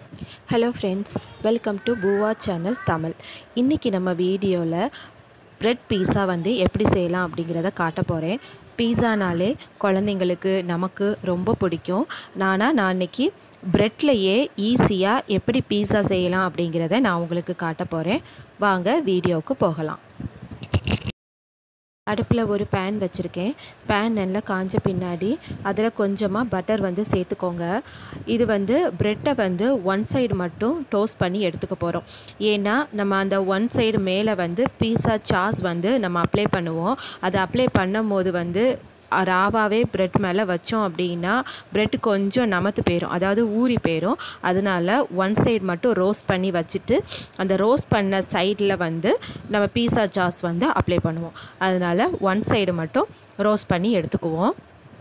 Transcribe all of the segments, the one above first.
hello friends welcome to Poova channel Tamil இன்றைக்கி நம்ம வீடியோவில் ப்ரெட் பீஸா வந்து எப்படி செய்யலாம் அப்படிங்கிறத காட்ட போகிறேன் பீஸானாலே குழந்தைங்களுக்கு நமக்கு ரொம்ப பிடிக்கும் நானா நான் இன்னைக்கு ப்ரெட்லையே ஈஸியாக எப்படி பீஸா செய்யலாம் அப்படிங்கிறத நான் உங்களுக்கு காட்ட போகிறேன் வாங்க வீடியோவுக்கு போகலாம் அடுப்பில் ஒரு பேன் வச்சுருக்கேன் பேன் நல்லா காஞ்ச பின்னாடி அதில் கொஞ்சமாக பட்டர் வந்து சேர்த்துக்கோங்க இது வந்து ப்ரெட்டை வந்து ஒன் சைடு மட்டும் டோஸ்ட் பண்ணி எடுத்துக்க போகிறோம் ஏன்னா நம்ம அந்த ஒன் சைடு மேலே வந்து பீஸா சாஸ் வந்து நம்ம அப்ளை பண்ணுவோம் அதை அப்ளை பண்ணும் போது வந்து ராவாவே ப்ரெட் மேலே வச்சோம் அப்படின்னா ப்ரெட் கொஞ்சம் நமத்து போயிடும் அதாவது ஊறி போயிடும் அதனால ஒன் சைடு மட்டும் ரோஸ்ட் பண்ணி வச்சுட்டு அந்த ரோஸ்ட் பண்ண சைடில் வந்து நம்ம பீஸா சாஸ் வந்து அப்ளை பண்ணுவோம் அதனால் ஒன் சைடு மட்டும் ரோஸ்ட் பண்ணி எடுத்துக்குவோம்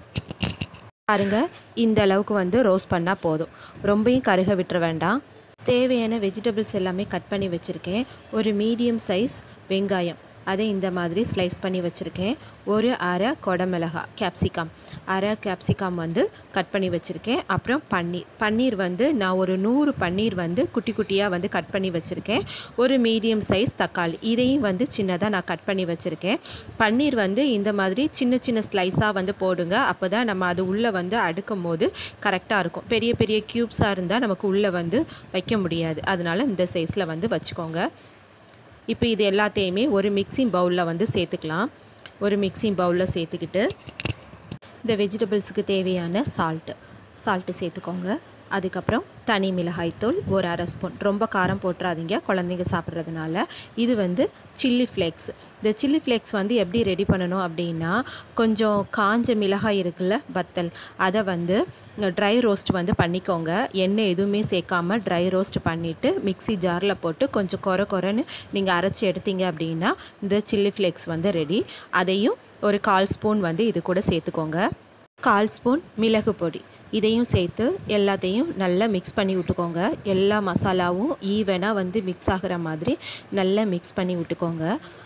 பாருங்க இந்த அளவுக்கு வந்து ரோஸ்ட் பண்ணால் போதும் ரொம்பவும் கருக விட்டுற வேண்டாம் தேவையான வெஜிடபிள்ஸ் எல்லாமே கட் பண்ணி வச்சுருக்கேன் ஒரு மீடியம் சைஸ் வெங்காயம் அதை இந்த மாதிரி ஸ்லைஸ் பண்ணி வச்சுருக்கேன் ஒரு அரை கொடமிளகா கேப்சிகம் அரை கேப்சிகம் வந்து கட் பண்ணி வச்சுருக்கேன் அப்புறம் பன்னீர் பன்னீர் வந்து நான் ஒரு நூறு பன்னீர் வந்து குட்டி குட்டியாக வந்து கட் பண்ணி வச்சுருக்கேன் ஒரு மீடியம் சைஸ் தக்காளி இதையும் வந்து சின்னதாக நான் கட் பண்ணி வச்சுருக்கேன் பன்னீர் வந்து இந்த மாதிரி சின்ன சின்ன ஸ்லைஸாக வந்து போடுங்க அப்போ தான் நம்ம அது உள்ளே வந்து அடுக்கும் போது கரெக்டாக இருக்கும் பெரிய பெரிய க்யூப்ஸாக இருந்தால் நமக்கு உள்ளே வந்து வைக்க முடியாது அதனால் இந்த சைஸில் வந்து வச்சுக்கோங்க இப்போ இது எல்லாத்தையுமே ஒரு மிக்சிங் பவுலில் வந்து சேர்த்துக்கலாம் ஒரு மிக்சிங் பவுலில் சேர்த்துக்கிட்டு இந்த வெஜிடபிள்ஸுக்கு தேவையான சால்ட்டு சால்ட்டு சேர்த்துக்கோங்க அதுக்கப்புறம் தனி மிளகாய்த்தூள் ஒரு அரை ஸ்பூன் ரொம்ப காரம் போட்டுறாதீங்க குழந்தைங்க சாப்பிட்றதுனால இது வந்து சில்லி ஃப்ளேக்ஸ் இந்த சில்லி ஃப்ளேக்ஸ் வந்து எப்படி ரெடி பண்ணணும் அப்படின்னா கொஞ்சம் காஞ்ச மிளகாய் இருக்குல்ல வத்தல் அதை வந்து ட்ரை ரோஸ்ட் வந்து பண்ணிக்கோங்க எண்ணெய் எதுவுமே சேர்க்காம ட்ரை ரோஸ்ட் பண்ணிவிட்டு மிக்ஸி ஜாரில் போட்டு கொஞ்சம் குறை குறைன்னு நீங்கள் அரைச்சி எடுத்தீங்க அப்படின்னா இந்த சில்லி ஃப்ளேக்ஸ் வந்து ரெடி அதையும் ஒரு கால் ஸ்பூன் வந்து இது கூட சேர்த்துக்கோங்க கால் ஸ்பூன் மிளகு பொடி இதையும் சேர்த்து எல்லாத்தையும் நல்லா மிக்ஸ் பண்ணி விட்டுக்கோங்க எல்லா மசாலாவும் ஈவனாக வந்து மிக்ஸ் ஆகிற மாதிரி நல்லா மிக்ஸ் பண்ணி விட்டுக்கோங்க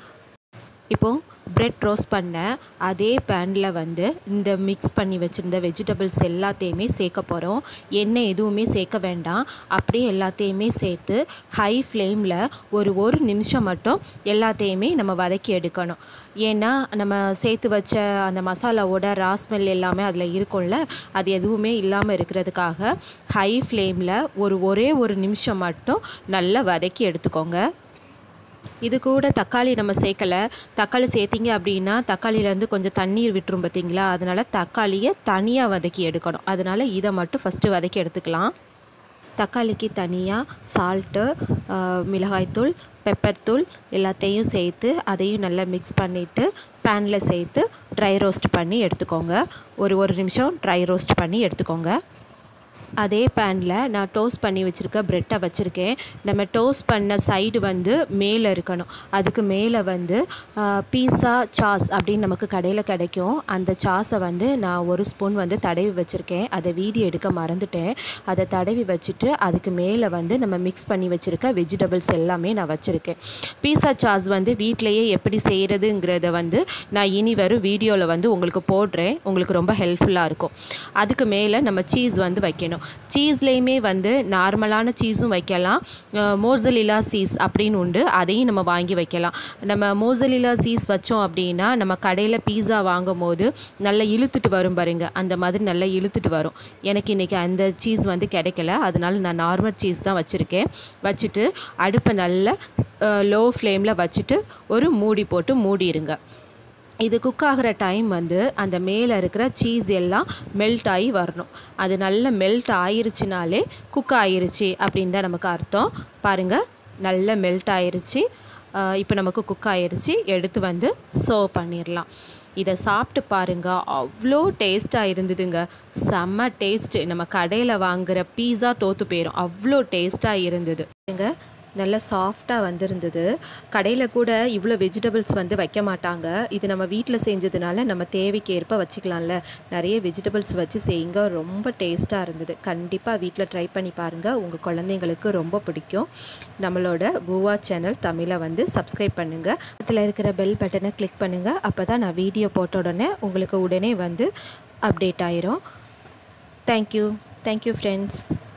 இப்போது ப்ரெட் ரோஸ்ட் பண்ண அதே பேனில் வந்து இந்த மிக்ஸ் பண்ணி வச்சுருந்த வெஜிடபிள்ஸ் எல்லாத்தையுமே சேர்க்க போகிறோம் எண்ணெய் எதுவுமே சேர்க்க வேண்டாம் அப்படியே எல்லாத்தையுமே சேர்த்து ஹை ஃப்ளேமில் ஒரு ஒரு நிமிஷம் மட்டும் எல்லாத்தையுமே நம்ம வதக்கி எடுக்கணும் ஏன்னா நம்ம சேர்த்து வச்ச அந்த மசாலாவோட ராஸ்மெல் எல்லாமே அதில் இருக்கும்ல அது எதுவுமே இல்லாமல் இருக்கிறதுக்காக ஹை ஃப்ளேமில் ஒரு ஒரே ஒரு நிமிஷம் மட்டும் நல்லா வதக்கி எடுத்துக்கோங்க இது கூட தக்காளி நம்ம சேர்க்கலை தக்காளி சேர்த்திங்க அப்படின்னா தக்காளியிலேருந்து கொஞ்சம் தண்ணீர் விட்டுரும் பார்த்தீங்களா அதனால் தக்காளியை தனியாக வதக்கி எடுக்கணும் அதனால் இதை மட்டும் ஃபஸ்ட்டு வதக்கி எடுத்துக்கலாம் தக்காளிக்கு தனியாக சால்ட்டு மிளகாய்த்தூள் பெப்பர் தூள் எல்லாத்தையும் சேர்த்து அதையும் நல்லா மிக்ஸ் பண்ணிவிட்டு பேனில் சேர்த்து ட்ரை ரோஸ்ட் பண்ணி எடுத்துக்கோங்க ஒரு ஒரு நிமிஷம் ட்ரை ரோஸ்ட் பண்ணி எடுத்துக்கோங்க அதே பேனில் நான் டோஸ்ட் பண்ணி வச்சுருக்க ப்ரெட்டை வச்சுருக்கேன் நம்ம டோஸ்ட் பண்ண சைடு வந்து மேலே இருக்கணும் அதுக்கு மேலே வந்து பீஸா சாஸ் அப்படின்னு நமக்கு கடையில் கிடைக்கும் அந்த சாஸை வந்து நான் ஒரு ஸ்பூன் வந்து தடவி வச்சுருக்கேன் அதை வீடியோ எடுக்க மறந்துட்டேன் அதை தடவி வச்சுட்டு அதுக்கு மேலே வந்து நம்ம மிக்ஸ் பண்ணி வச்சுருக்க வெஜிடபிள்ஸ் எல்லாமே நான் வச்சுருக்கேன் பீஸா சாஸ் வந்து வீட்டிலையே எப்படி செய்கிறதுங்கிறத வந்து நான் இனி வரும் வீடியோவில் வந்து உங்களுக்கு போடுறேன் உங்களுக்கு ரொம்ப ஹெல்ப்ஃபுல்லாக இருக்கும் அதுக்கு மேலே நம்ம சீஸ் வந்து வைக்கணும் சீஸ்லேயுமே வந்து நார்மலான சீஸும் வைக்கலாம் மோசலிலா சீஸ் அப்படின்னு உண்டு அதையும் நம்ம வாங்கி வைக்கலாம் நம்ம மோசலிலா சீஸ் வச்சோம் அப்படின்னா நம்ம கடையில் பீஸா வாங்கும் போது நல்லா இழுத்துட்டு வரும் பாருங்க அந்த மாதிரி நல்லா இழுத்துட்டு வரும் எனக்கு இன்றைக்கி அந்த சீஸ் வந்து கிடைக்கல அதனால நான் நார்மல் சீஸ் தான் வச்சுருக்கேன் வச்சுட்டு அடுப்பை நல்லா லோ ஃப்ளேமில் வச்சுட்டு ஒரு மூடி போட்டு மூடிடுங்க இது குக் ஆகிற டைம் வந்து அந்த மேலே இருக்கிற சீஸ் எல்லாம் மெல்ட் ஆகி வரணும் அது நல்லா மெல்ட் ஆயிருச்சுனாலே குக் ஆயிருச்சு அப்படின்னு தான் நமக்கு அர்த்தம் பாருங்கள் நல்லா மெல்ட் ஆயிருச்சு இப்போ நமக்கு குக் ஆயிருச்சு எடுத்து வந்து சர்வ் பண்ணிடலாம் இதை சாப்பிட்டு பாருங்கள் அவ்வளோ டேஸ்ட்டாக இருந்ததுங்க செம்ம டேஸ்ட்டு நம்ம கடையில் வாங்குகிற பீஸா தோற்று போயிடும் அவ்வளோ டேஸ்ட்டாக இருந்தது நல்லா சாஃப்டாக வந்திருந்தது கடையில் கூட இவ்வளோ வெஜிடபிள்ஸ் வந்து வைக்க மாட்டாங்க இது நம்ம வீட்டில் செஞ்சதுனால நம்ம தேவைக்கு ஏற்ப வச்சுக்கலாம்ல நிறைய வெஜிடபிள்ஸ் வச்சு செய்யுங்க ரொம்ப டேஸ்ட்டாக இருந்தது கண்டிப்பாக வீட்டில் ட்ரை பண்ணி பாருங்கள் உங்கள் குழந்தைங்களுக்கு ரொம்ப பிடிக்கும் நம்மளோட பூவா சேனல் தமிழை வந்து சப்ஸ்கிரைப் பண்ணுங்கள் அதில் இருக்கிற பெல் பட்டனை கிளிக் பண்ணுங்கள் அப்போ தான் நான் வீடியோ போட்ட உடனே உங்களுக்கு உடனே வந்து அப்டேட் ஆயிரும் தேங்க்யூ தேங்க்யூ ஃப்ரெண்ட்ஸ்